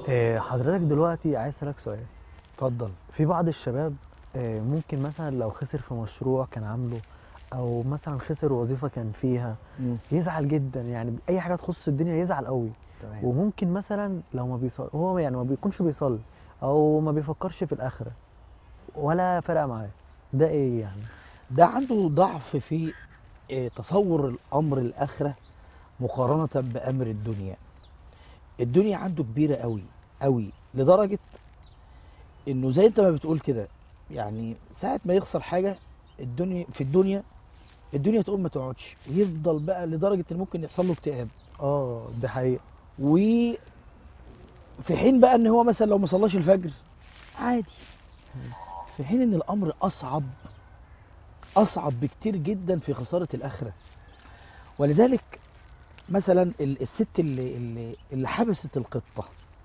إيه، حضرتك دلوقتي عايز اسالك سؤال اتفضل في بعض الشباب إيه، ممكن مثلا لو خسر في مشروع كان عامله او مثلا خسر وظيفه كان فيها يزعل جدا يعني اي حاجه تخص الدنيا يزعل قوي تمام وممكن مثلا لو ما بيصلي هو يعني ما بيكونش بيصلي او ما بيفكرش في الاخره ولا فارقه معاه ده ايه يعني ده عنده ضعف في آه، تصور الامر الاخره مقارنه بامر الدنيا الدنيا عنده كبيره قوي قوي لدرجه انه زي انت ما بتقول كده يعني ساعه ما يخسر حاجه الدنيا في الدنيا الدنيا تقوم ما تقعدش يفضل بقى لدرجه ان ممكن يحصل له اكتئاب اه ده حقيقه وفي حين بقى ان هو مثلا لو ما صلاش الفجر عادي في حين ان الامر اصعب اصعب بكتير جدا في خساره الاخره ولذلك مثلا ال- الست اللي اللي, اللي حبست القطه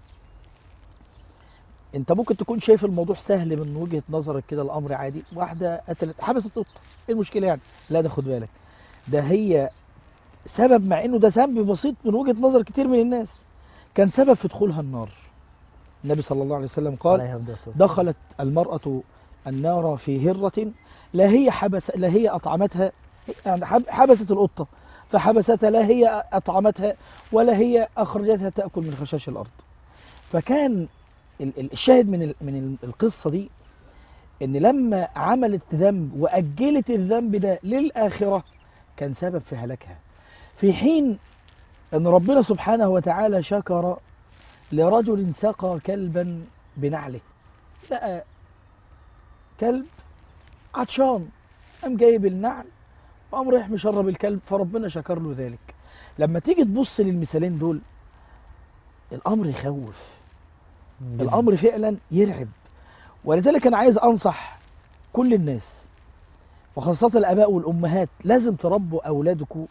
انت ممكن تكون شايف الموضوع سهل من وجهه نظرك كده الامر عادي واحده قتلت حبست قطه ايه المشكله يعني لا ده خد بالك ده هي سبب مع انه ده ذنب بسيط من وجهه نظر كتير من الناس كان سبب في دخولها النار النبي صلى الله عليه وسلم قال عليه أفضل الصلاة والسلام. دخلت المرأة النار في هرة لا هي حبس لا هي أطعمتها يعني حب- حبست القطة فحبستها لا هي أطعمتها ولا هي أخرجتها تأكل من خشاش الأرض فكان ال- ال- الشاهد من ال- من ال- القصة دي إن لما عملت ذنب وأجلت الذنب ده للآخرة كان سبب في هلاكها في حين أن ربنا سبحانه وتعالى شكر لرجل سقى كلبا بنعله لقى كلب عطشان قام جايب النعل وقام رايح مشرب الكلب فربنا شكر له ذلك لما تيجي تبص للمثالين دول الامر يخوف جداً. الامر فعلا يرعب ولذلك انا عايز انصح كل الناس وخاصة الاباء والامهات لازم تربوا اولادكم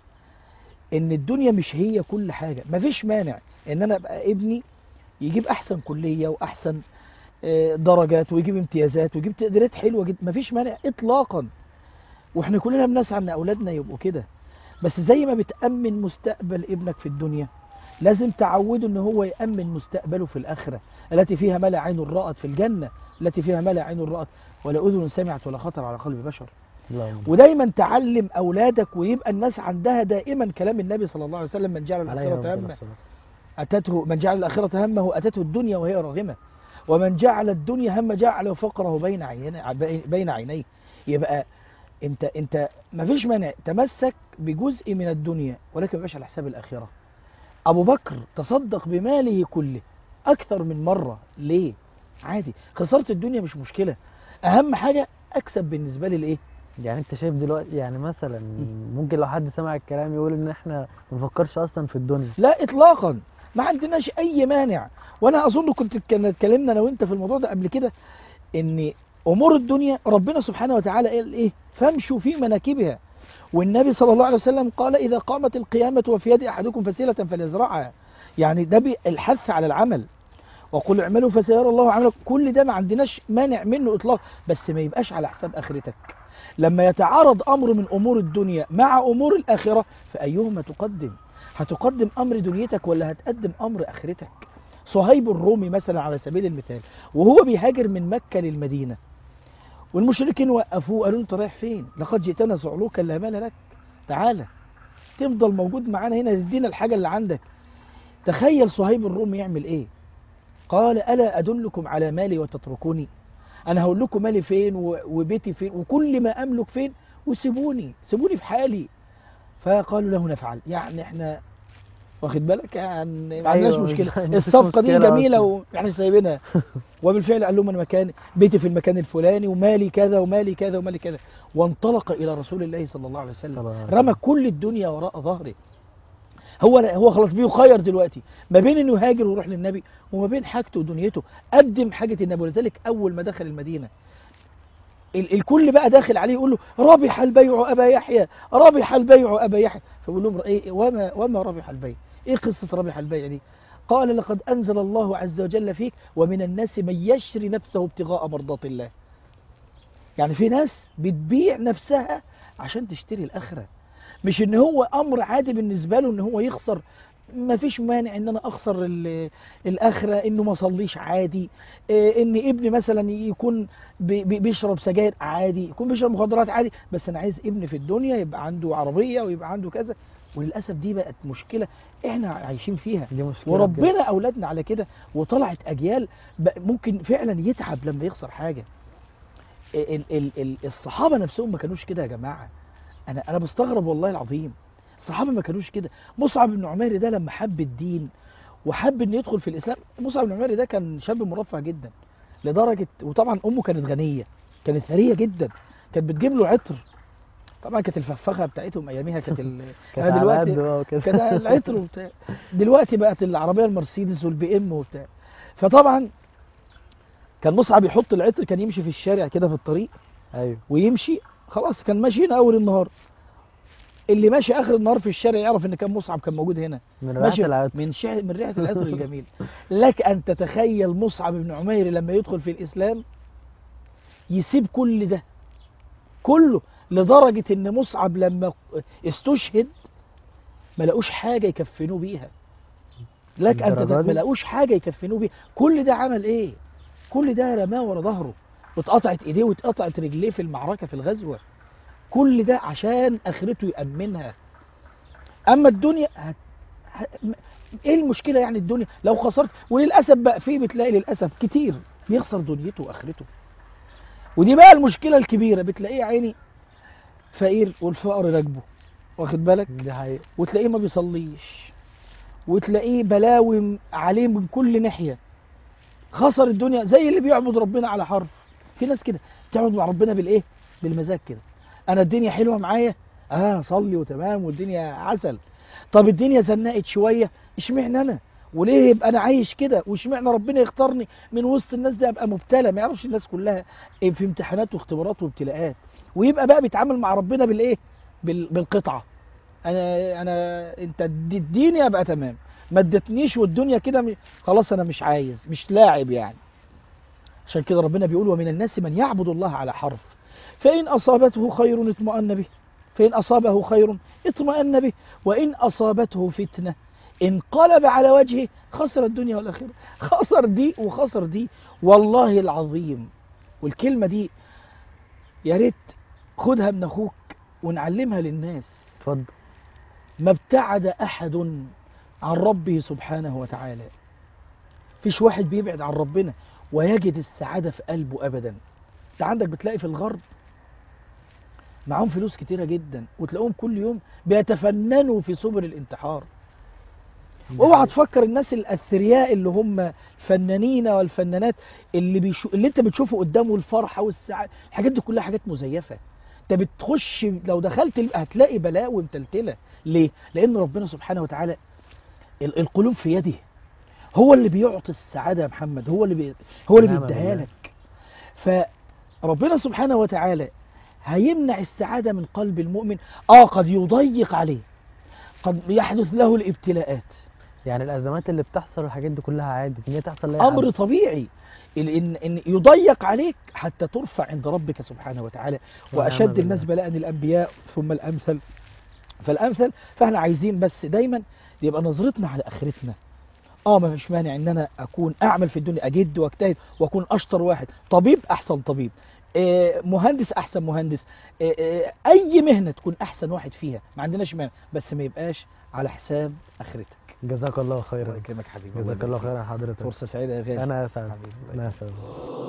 ان الدنيا مش هي كل حاجة مفيش مانع ان انا ابقى ابني يجيب احسن كلية واحسن آه، درجات ويجيب امتيازات ويجيب تقديرات حلوة جدا مفيش مانع اطلاقا واحنا كلنا بنسعى ان اولادنا يبقوا كده بس زي ما بتأمن مستقبل ابنك في الدنيا لازم تعوده ان هو يأمن مستقبله في الآخرة التي فيها ما لا عين رأت في الجنة التي فيها ما لا عين رأت ولا أذن سمعت ولا خطر على قلب بشر اللهم ودايما تعلم أولادك ويبقى الناس عندها دائما كلام النبي صلى الله عليه وسلم من جعل عليه الآخرة أفضل همه الصلاة أتته من جعل الآخرة همه أتته الدنيا وهي راغمة ومن جعل الدنيا هم جعل فقره بين عينيه بين عينيه يبقى انت انت ما فيش مانع تمسك بجزء من الدنيا ولكن ما يبقاش على حساب الآخرة أبو بكر تصدق بماله كله أكثر من مرة ليه؟ عادي خسارة الدنيا مش مشكلة أهم حاجة أكسب بالنسبة لي الإيه؟ يعني انت شايف دلوقتي يعني مثلا ممكن لو حد سمع الكلام يقول ان احنا ما نفكرش اصلا في الدنيا لا اطلاقا ما عندناش اي مانع وانا اظن كنت كنا اتكلمنا انا وانت في الموضوع ده قبل كده ان امور الدنيا ربنا سبحانه وتعالى قال ايه فامشوا في مناكبها والنبي صلى الله عليه وسلم قال اذا قامت القيامه وفي يد احدكم فسيله فليزرعها يعني ده بي- الحث على العمل وقل اعملوا فسيرى الله عملكم كل ده ما عندناش مانع منه اطلاق بس ما يبقاش على حساب اخرتك لما يتعارض امر من امور الدنيا مع امور الاخره فايهما تقدم هتقدم امر دنيتك ولا هتقدم امر اخرتك صهيب الرومي مثلا على سبيل المثال وهو بيهاجر من مكه للمدينه والمشركين وقفوه قالوا له انت رايح فين لقد جئتنا صعلوكا لا مال لك تعالى تفضل موجود معانا هنا تدينا الحاجه اللي عندك تخيل صهيب الرومي يعمل ايه قال الا ادلكم على مالي وتتركوني انا هقول لكم مالي فين و- وبيتي فين وكل ما املك فين وسيبوني سيبوني في حالي فقالوا له نفعل يعني احنا واخد بالك يعني ما عندناش أيوة، مشكله مفيش الصفقه دي مشكلة جميله أصلاً. واحنا سايبينها وبالفعل قال لهم انا مكان بيتي في المكان الفلاني ومالي كذا ومالي كذا ومالي كذا وانطلق الى رسول الله صلى الله عليه صلى وسلم الله عليه رمى وسلم. كل الدنيا وراء ظهره هو هو خلاص بيخير دلوقتي ما بين انه يهاجر ويروح للنبي وما بين حاجته ودنيته قدم حاجه النبي ولذلك اول ما دخل المدينه ال- الكل بقى داخل عليه يقول له ربح البيع ابا يحيى ربح البيع ابا يحيى فيقول لهم ايه وما وما ربح البيع ايه قصه ربح البيع دي قال لقد انزل الله عز وجل فيك ومن الناس من يشري نفسه ابتغاء مرضات الله يعني في ناس بتبيع نفسها عشان تشتري الاخره مش ان هو امر عادي بالنسبه له ان هو يخسر ما فيش مانع ان انا اخسر ال- الاخره انه ما اصليش عادي إيه، ان ابني مثلا يكون بي- بي- بيشرب سجاير عادي يكون بيشرب مخدرات عادي بس انا عايز ابني في الدنيا يبقى عنده عربيه ويبقى عنده كذا وللاسف دي بقت مشكله احنا عايشين فيها دي مشكله بجد. وربنا اولادنا على كده وطلعت اجيال بقى ممكن فعلا يتعب لما يخسر حاجه ال ال ال الصحابه نفسهم ما كانوش كده يا جماعه انا انا بستغرب والله العظيم الصحابه ما كانوش كده مصعب بن عمير ده لما حب الدين وحب انه يدخل في الاسلام مصعب بن عمير ده كان شاب مرفه جدا لدرجه وطبعا امه كانت غنيه كانت ثريه جدا كانت بتجيب له عطر طبعا كانت الفخفخه بتاعتهم اياميها كانت ال... كانت أنا على دلوقتي قد بقى وكده كان العطر وبتاع دلوقتي بقت العربيه المرسيدس والبي ام وبتاع فطبعا كان مصعب يحط العطر كان يمشي في الشارع كده في الطريق ايوه ويمشي خلاص كان ماشي هنا اول النهار اللي ماشي اخر النهار في الشارع يعرف ان كان مصعب كان موجود هنا من ماشي ريحه العطر من شع... من ريحه العطر الجميل لك ان تتخيل مصعب بن عمير لما يدخل في الاسلام يسيب كل ده كله لدرجه ان مصعب لما استشهد ما لقوش حاجه يكفنوه بيها لك ان الدرجة تت... دي؟ ما لقوش حاجه يكفنوه بيها كل ده عمل ايه كل ده رماه ورا ظهره واتقطعت ايديه واتقطعت رجليه في المعركه في الغزوه كل ده عشان اخرته يامنها اما الدنيا هت... ه... م- ايه المشكله يعني الدنيا لو خسرت وللاسف بقى في بتلاقي للاسف كتير بيخسر دنيته واخرته ودي بقى المشكله الكبيره بتلاقيه يا عيني فقير والفقر راكبه واخد بالك دي حقيقه وتلاقيه ما بيصليش وتلاقيه بلاوي عليه من كل ناحيه خسر الدنيا زي اللي بيعبد ربنا على حرف في ناس كده تعبد مع ربنا بالايه بالمزاج كده انا الدنيا حلوه معايا اه صلي وتمام والدنيا عسل طب الدنيا زنقت شويه اشمعنى انا وليه يبقى انا عايش كده واشمعنى ربنا يختارني من وسط الناس دي ابقى مبتلى ما يعرفش الناس كلها في امتحانات واختبارات وابتلاءات ويبقى بقى بيتعامل مع ربنا بالايه بال- بالقطعه انا انا انت اديتني ابقى تمام ما ادتنيش والدنيا كده م- خلاص انا مش عايز مش لاعب يعني عشان كده ربنا بيقول ومن الناس من يعبد الله على حرف فإن أصابته خير اطمأن به فإن أصابه خير اطمأن به وإن أصابته فتنة انقلب على وجهه خسر الدنيا والآخرة خسر دي وخسر دي والله العظيم والكلمة دي يا ريت خدها من أخوك ونعلمها للناس اتفضل ما ابتعد أحد عن ربه سبحانه وتعالى فيش واحد بيبعد عن ربنا ويجد السعادة في قلبه أبدا انت عندك بتلاقي في الغرب معاهم فلوس كتيرة جدا وتلاقيهم كل يوم بيتفننوا في سبل الانتحار دي اوعى حقيقة. تفكر الناس الاثرياء اللي هم فنانين والفنانات اللي بيشو... اللي انت بتشوفه قدامه الفرحه والسعاده الحاجات دي كلها حاجات مزيفه انت بتخش لو دخلت ال- هتلاقي بلاوي متلتله ليه لان ربنا سبحانه وتعالى ال- القلوب في يده هو اللي بيعطي السعاده يا محمد هو اللي بي... هو اللي نعم بيديها بالله. لك فربنا سبحانه وتعالى هيمنع السعاده من قلب المؤمن اه قد يضيق عليه قد يحدث له الابتلاءات يعني الازمات اللي بتحصل والحاجات دي كلها عادي ان هي تحصل لأي امر حد. طبيعي ال- ان ان يضيق عليك حتى ترفع عند ربك سبحانه وتعالى ونعم واشد بالله. الناس بلاء الانبياء ثم الامثل فالامثل فاحنا عايزين بس دايما يبقى نظرتنا على اخرتنا اه ما فيش مانع ان انا اكون اعمل في الدنيا اجد واجتهد واكون اشطر واحد طبيب احسن طبيب آه، مهندس احسن مهندس آه، آه، اي مهنه تكون احسن واحد فيها ما عندناش مانع بس ما يبقاش على حساب اخرتك جزاك الله الله خيرا يكرمك حبيبي جزاك الله خيرا حضرتك فرصه سعيده يا غالي انا اسعد حبيبي. انا اسعد